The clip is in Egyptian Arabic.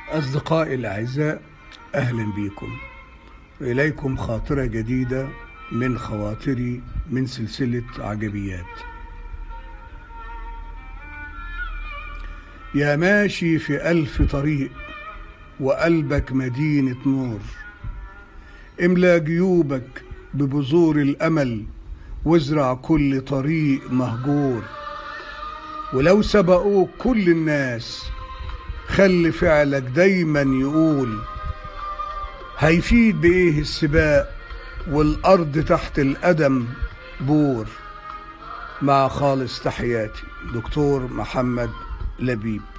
أصدقائي الأعزاء أهلا بكم وإليكم خاطرة جديدة من خواطري من سلسلة عجبيات يا ماشي في ألف طريق وقلبك مدينة نور املا جيوبك ببذور الأمل وازرع كل طريق مهجور ولو سبقوك كل الناس خلي فعلك دايما يقول هيفيد بإيه السباق والأرض تحت القدم بور مع خالص تحياتي دكتور محمد لبيب